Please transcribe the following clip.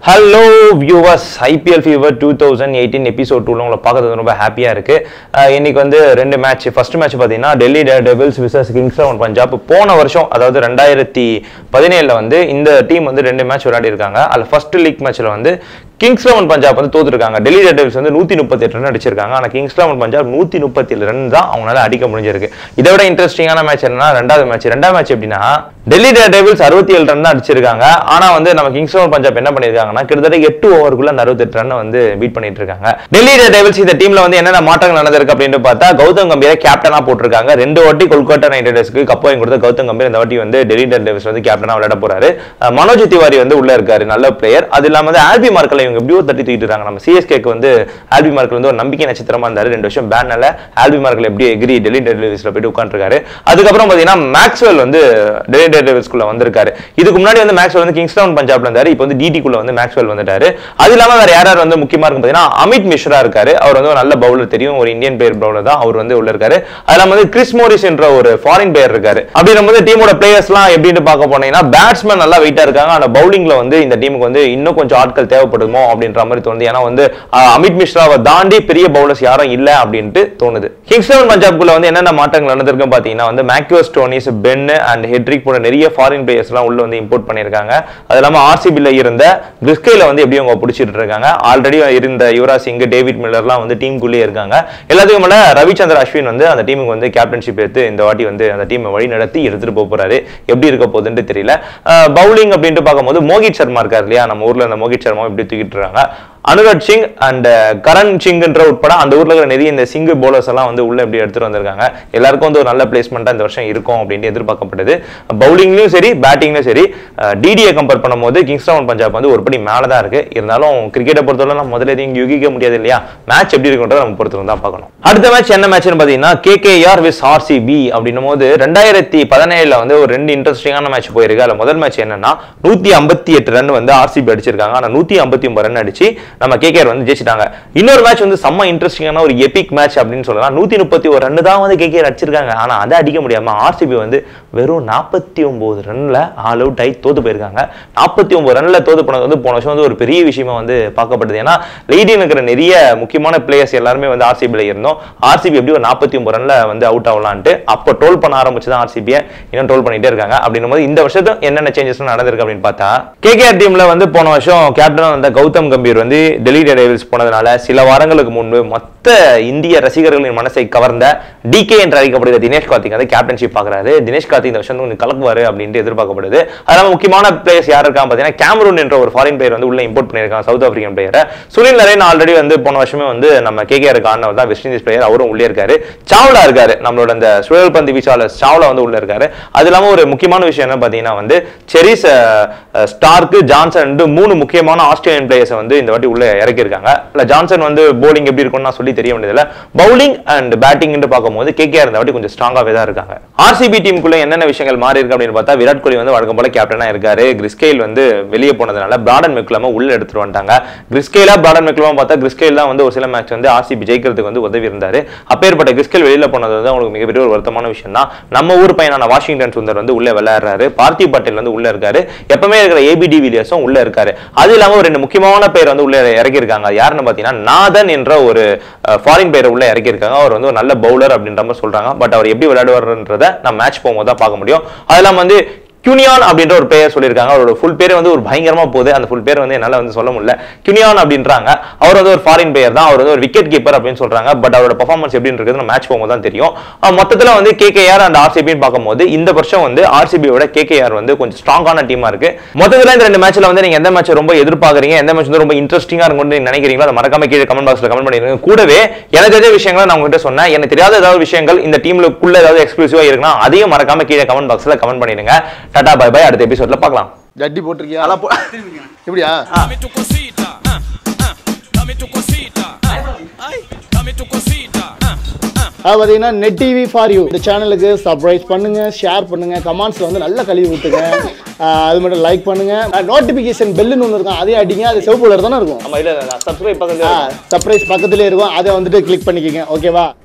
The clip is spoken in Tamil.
Hello viewers IPL fever two thousand eighteen episode டூல உங்களை பார்க்கறது ரொம்ப ஹாப்பியாக இருக்கு அஹ் இன்னைக்கு வந்து ரெண்டு மேட்ச் ஃபர்ஸ்ட் மேட்ச் பார்த்தீங்கன்னா Delhi devils versus kings eleven Punjab போன வருஷம் அதாவது ரெண்டாயிரத்தி பதினேழில் வந்து இந்த டீம் வந்து ரெண்டு மேட்ச் விளையாடி இருக்காங்க அதில் ஃபர்ஸ்ட் லீக் மேட்ச்சில் வந்து கிங்ஸ் லெவன் பஞ்சாப் வந்து தோத்துருக்காங்க டெல்லி டெவில்ஸ் வந்து நூற்றி முப்பத்தி எட்டு ரன் அடிச்சிருக்காங்க ஆனால் கிங்ஸ் லெவன் பஞ்சாப் நூற்றி முப்பத்தி ஏழு ரன் தான் அவங்களால அடிக்க முடிஞ்சிருக்கு இதை விட இன்ட்ரெஸ்டிங்கான மேட்ச் என்னன்னா ரெண்டாவது மேட்ச் ரெண்டாவது மேட்ச் எப்படின்னா டெல்லி டெவில்ஸ் அறுபத்தி ஏழு ரன் தான் அடிச்சிருக்காங்க ஆனால் வந்து நம்ம கிங்ஸ் லெவன் பஞ்சாப் என்ன பண்ணியிருக்காங்கன்னா கிட்டத்தட்ட எட்டு ஓவருக்குள்ள அந்த அறுபத்தெட்டு ரன் வந்து பீட் பண்ணிட்டு இருக்காங்க டெல்லி டெவில்ஸ் இந்த டீம்ல வந்து என்னென்ன மாற்றங்கள் நடந்திருக்கு அப்படின்னு பார்த்தா கௌதம் கம்பீரை கேப்டனா போட்டிருக்காங்க ரெண்டு வாட்டி கொல்கத்தா நைட் ரைடர்ஸ்க்கு கப் வாங்கி கொடுத்த கௌதம் கம்பீர் இந்த வாட்டி வந்து டெல்லி டெவில்ஸ் வந்து கேப்டனா விளையாட போறாரு அஹ் மனோஜ் திவாரி வந்து உள்ள இருக்காரு நல்ல பிளேயர் அது இல்லாம வந்து ஆல்பி மார்க்கலை இவங்க எப்படியோ தட்டி தூக்கிட்டு இருக்காங்க நம்ம சிஎஸ்கேக்கு வந்து ஆல்பி மார்க்கல் வந்து ஒரு நம்பிக்கை நட்சத்திரமா இருந்தாரு ரெண்டு வருஷம் பேனல ஆல்பி மார்க்கல் எப்படி எகிரி டெல்லி டெலிவரிஸ்ல போயிட்டு உட்காந்துருக்காரு அதுக்கப்புறம் பாத்தீங்கன்னா மேக்ஸ்வெல் வந்து டெல்லி டெலிவரிஸ்குள்ள வந்திருக்காரு இதுக்கு முன்னாடி வந்து மேக்ஸ்வெல் வந்து கிங்ஸ் டவுன் பஞ்சாப்ல இருந்தாரு இப்போ வந்து டிடி குள்ள வந்து மேக்ஸ்வெல் வந்துட்டாரு அது இல்லாம வேற யார் யார் வந்து முக்கியமா இருக்கும் பாத்தீங்கன்னா அமித் மிஸ்ரா இருக்காரு அவர் வந்து ஒரு நல்ல பவுலர் தெரியும் ஒரு இந்தியன் பிளேயர் பவுலர் தான் அவர் வந்து உள்ள இருக்காரு அது இல்லாம வந்து கிறிஸ் மோரிஸ் என்ற ஒரு ஃபாரின் பிளேயர் இருக்காரு அப்படி நம்ம வந்து டீமோட பிளேயர்ஸ்லாம் எப்படின்னு பார்க்க போனீங்கன்னா பேட்ஸ்மேன் நல்லா வெயிட்டா இருக்காங்க ஆனா பவுலிங்ல வந்து இந்த டீமுக்கு வந்து இன்னும் கொஞ்சம் ஆட்கள் தேவைப்படுமோ அப்படின்ற மாதிரி தோணுது ஏன்னா வந்து அஹ், அமித் மிஸ்ராவை தாண்டி பெரிய பவுலர்ஸ் யாரும் இல்ல அப்படின்ட்டு தோணுது கிங்ஸ் லெவன் பஞ்சாப்குள்ள வந்து என்னென்ன மாற்றங்கள் நடந்திருக்குன்னு பாத்தீங்கன்னா வந்து மேக்யூ ஸ்டோனிஸ் பென் அண்ட் ஹெட்ரிக் போன்ற நிறைய ஃபாரின் பிளேயர்ஸ் எல்லாம் உள்ள வந்து இம்போர்ட் பண்ணியிருக்காங்க அது இல்லாம ஆர்சிபில இருந்த கிறிஸ்கைல வந்து எப்படி அவங்க பிடிச்சிட்டு இருக்காங்க ஆல்ரெடி இருந்த யுவராஜ் சிங் டேவிட் மில்லர்லாம் வந்து டீமுக்குள்ளேயே இருக்காங்க எல்லாத்துக்கும் மேல ரவிச்சந்திர அஸ்வின் வந்து அந்த டீமுக்கு வந்து கேப்டன்ஷிப் எடுத்து இந்த வாட்டி வந்து அந்த டீமை வழி நடத்தி எடுத்துட்டு போக போறாரு எப்படி இருக்க போகுதுன்னு தெரியல பவுலிங் அப்படின்ட்டு பார்க்கும்போது மோகித் சர்மா இருக்கார் இல்லையா நம்ம ஊர்ல இந்த மோகித் சர்மா இப்படி தூக்கிட்டு இருக்காங்க அனுராஜ் சிங் அண்ட் கரண் சிங்ன்ற உட்பட அந்த ஊர்ல இருக்கிற நிறைய இந்த சிங்கு போலர்ஸ் எல்லாம் வந்து உள்ள எப்படி எடுத்துட்டு வந்திருக்காங்க எல்லாருக்கும் வந்து ஒரு நல்ல பிளேஸ்மெண்ட்டா இந்த வருஷம் இருக்கும் அப்படின்ட்டு எதிர்பார்க்கப்படுது பவுலிங்லயும் சரி பேட்டிங்லயும் சரி டிடியை கம்பேர் பண்ணும்போது கிங்ஸ் லெவன் பஞ்சாப் வந்து ஒரு படி மேல தான் இருக்கு இருந்தாலும் கிரிக்கெட்டை பொறுத்தவரை நம்ம முதல்ல எதையும் யூகிக்க முடியாது இல்லையா மேட்ச் எப்படி இருக்குன்றதை நம்ம பொறுத்து தான் பார்க்கணும் அடுத்த மேட்ச் என்ன மேட்ச்னு பாத்தீங்கன்னா கேகேஆர் விஸ் ஆர்சிபி அப்படின்னும் போது ரெண்டாயிரத்தி பதினேழுல வந்து ஒரு ரெண்டு இன்ட்ரெஸ்டிங்கான மேட்ச் போயிருக்கு அதுல முதல் மேட்ச் என்னன்னா நூத்தி ஐம்பத்தி எட்டு ரன் வந்து ஆர்சிபி அடிச்சிருக்காங்க ஆனா நூத்தி ஐம்பத்தி ஒன்பது ரன் அடிச்சு நம்ம கேகேஆர் வந்து ஜெயிச்சிட்டாங்க இன்னொரு மேட்ச் வந்து செம்ம இன்ட்ரெஸ்டிங்கான ஒரு எபிக் மேட்ச் அப்படின்னு சொல்லலாம் நூத்தி முப்பத்தி ஒரு ரன் தான் வந்து கேகேஆர் அடிச்சிருக்காங்க ஆனா அதை அடிக்க முடியாம ஆர்சிபி வந்து வெறும் நாற்பத்தி ஒன்பது ரன்ல ஆல் அவுட் ஆகி தோத்து போயிருக்காங்க நாற்பத்தி ஒன்பது ரன்ல தோத்து போனது வந்து போன வருஷம் வந்து ஒரு பெரிய விஷயமா வந்து பார்க்கப்படுது ஏன்னா லீடிங் இருக்கிற நிறைய முக்கியமான பிளேயர்ஸ் எல்லாருமே வந்து ஆர்சிபியில் இருந்தோம் ஆர்சிபி எப்படி ஒரு நாற்பத்தி ஒன்பது ரன்ல வந்து அவுட் ஆகலான்ட்டு அப்போ ட்ரோல் பண்ண ஆரம்பிச்சு தான் ஆர்சிபியை இன்னும் ட்ரோல் பண்ணிட்டே இருக்காங்க அப்படின்னும் போது இந்த வருஷத்தும் என்னென்ன சேஞ்சஸ் நடந்திருக்கு அப்படின்னு பார்த்தா கேகேஆர் டீம்ல வந்து போன வருஷம் கேப்டன் வந்த கௌதம் கம்பீர் வந்து டெல்லி டேவில்ஸ் போனதுனால சில வாரங்களுக்கு முன்பு மொத்த இந்திய ரசிகர்களின் மனசை கவர்ந்த டிகே என்று அழைக்கப்படுகிற தினேஷ் கார்த்திக் வந்து கேப்டன்ஷிப் பார்க்குறாரு தினேஷ் கார்த்திக் இந்த வருஷம் வந்து கொஞ்சம் கலக்குவாரு அப்படின்ட்டு எதிர்பார்க்கப்படுது அதனால முக்கியமான பிளேயர்ஸ் யார் இருக்காங்க பார்த்தீங்கன்னா கேமரூன் என்ற ஒரு ஃபாரின் பிளேயர் வந்து உள்ள இம்போர்ட் பண்ணியிருக்காங்க சவுத் ஆப்பிரிக்கன் பிளேயரை சுனில் நரேன் ஆல்ரெடி வந்து போன வருஷமே வந்து நம்ம கேகேஆருக்கு ஆனவர் தான் வெஸ்ட் இண்டீஸ் பிளேயர் அவரும் உள்ளே இருக்காரு சாவ்லா இருக்காரு நம்மளோட அந்த சுழல் பந்து வீச்சாளர் சாவ்லா வந்து உள்ள இருக்காரு அது இல்லாம ஒரு முக்கியமான விஷயம் என்ன பார்த்தீங்கன்னா வந்து செரிஸ் ஸ்டார்க்கு ஜான்சன் ரெண்டு மூணு முக்கியமான ஆஸ்திரேலியன் பிளேயர்ஸ் வந்து இந்த வாட்டி உள்ள இறக்கியிருக்காங்க இல்ல ஜான்சன் வந்து போலிங் எப்படி இருக்கும்னு நான் சொல்லி தெரிய வேண்டியதில்ல பவுலிங் அண்ட் பேட்டிங் பார்க்கும்போது கேகேஆர் இந்த வாட்டி கொஞ்சம் ஸ்ட்ராங்காகவே தான் இருக்காங்க ஆர்சிபி டீமுக்குள்ள என்னென்ன விஷயங்கள் மாறி இருக்கு அப்படின்னு பார்த்தா விராட் கோலி வந்து வழக்கம் போல கேப்டனா இருக்காரு கிறிஸ்கெயில் வந்து வெளியே போனதுனால பிராடன் மெக்லாம உள்ள எடுத்துட்டு வந்துட்டாங்க கிறிஸ்கெயிலா பிராடன் மெக்லாம பார்த்தா கிறிஸ்கெயில் தான் வந்து ஒரு சில மேட்ச் வந்து ஆர்சிபி ஜெயிக்கிறதுக்கு வந்து உதவி இருந்தாரு அப்பேற்பட்ட கிறிஸ்கெயில் வெளியில போனது வந்து அவங்களுக்கு மிகப்பெரிய ஒரு வருத்தமான விஷயம் தான் நம்ம ஊர் பையனான வாஷிங்டன் சுந்தர் வந்து உள்ள விளையாடுறாரு பார்த்திவ் பட்டேல் வந்து உள்ள இருக்காரு எப்பவுமே இருக்கிற ஏபிடி வில்லியர்ஸும் உள்ள இருக்காரு அது இல்லாம ஒரு ரெண்டு முக்கியமான பேர் வந்து உள்ள இறக்கியிருக்காங்க யாருன்னு பாத்தீங்கன்னா நாதன் என்ற ஒரு ஃபாரின் பேரை உள்ள இறக்கியிருக்காங்க அவர் வந்து ஒரு நல்ல பவுலர் அப்படின்ற மாதிரி சொல்றாங்க பட் அவர் எப்படி விளையாடுவார்ன்றத நம்ம மேட்ச் போகும்போது தான் பார்க்க முடியும் அது இல்லாம வந்து கியூனியான் அப்படின்ற ஒரு பெயர் சொல்லியிருக்காங்க அவரோட ஃபுல் பேர் வந்து ஒரு பயங்கரமா போகுது அந்த ஃபுல் பேர் வந்து என்னால வந்து சொல்ல முடியல கியூனியான் அப்படின்றாங்க அவர் வந்து ஒரு ஃபாரின் பிளேயர் தான் அவர் வந்து ஒரு விக்கெட் கீப்பர் அப்படின்னு சொல்றாங்க பட் அவரோட பர்ஃபார்மன்ஸ் எப்படி இருக்குது நம்ம மேட்ச் போகும்போது தான் தெரியும் அஹ் மொத்தத்துல வந்து கேகேஆர் அண்ட் ஆர்சிபின்னு பார்க்கும்போது இந்த வருஷம் வந்து ஆர்சிபியோட கேகேஆர் வந்து கொஞ்சம் ஸ்ட்ராங்கான டீமா இருக்கு மொத்தத்துல இந்த ரெண்டு மேட்ச்ல வந்து நீங்க எந்த மேட்ச் ரொம்ப எதிர்பார்க்கறீங்க எந்த மேட்ச் வந்து ரொம்ப இன்ட்ரெஸ்டிங்கா இருக்கும்னு நீங்க நினைக்கிறீங்களோ அதை மறக்காம கீழே கமெண்ட் பாக்ஸ்ல கமெண்ட் பண்ணிருங்க கூடவே எனக்கு தெரிஞ்ச விஷயங்களை நான் உங்ககிட்ட சொன்னேன் எனக்கு தெரியாத ஏதாவது விஷயங்கள் இந்த டீம்லுக்குள்ள ஏதாவது எக்ஸ்க்ளூசிவா இருக்குன்னா அதையும் மறக்காம கீழே கமெண்ட் பாக்ஸ்ல கமெண்ட் பண்ணிடுங்க டாடா பை பை அடுத்த எபிசோட்ல பார்க்கலாம் ஜட்டி போட்டிருக்கியா அలా போ இப்படியா Dame tu cosita, ah, ah, dame tu cosita, ah, ay, dame tu cosita, ah, ah. அது பார்த்தீங்கன்னா நெட் டிவி ஃபார் யூ இந்த சேனலுக்கு சப்ஸ்கிரைப் பண்ணுங்க ஷேர் பண்ணுங்க கமெண்ட்ஸ்ல வந்து நல்ல கழுவி ஊத்துங்க ஆஹ் அது மட்டும் லைக் பண்ணுங்க நோட்டிபிகேஷன் பெல்லுன்னு ஒன்று இருக்கும் அதையும் அடிங்க அது சிவப்பு கலர் தானே இருக்கும் ஆமா இல்ல சப்ஸ்கிரைப் பக்கத்துல சர்ப்ரைஸ் பக்கத்துலேயே இருக்கும் அதை வந்துட்டு கிளிக் பண்ணிக்கோங்க ஓகேவா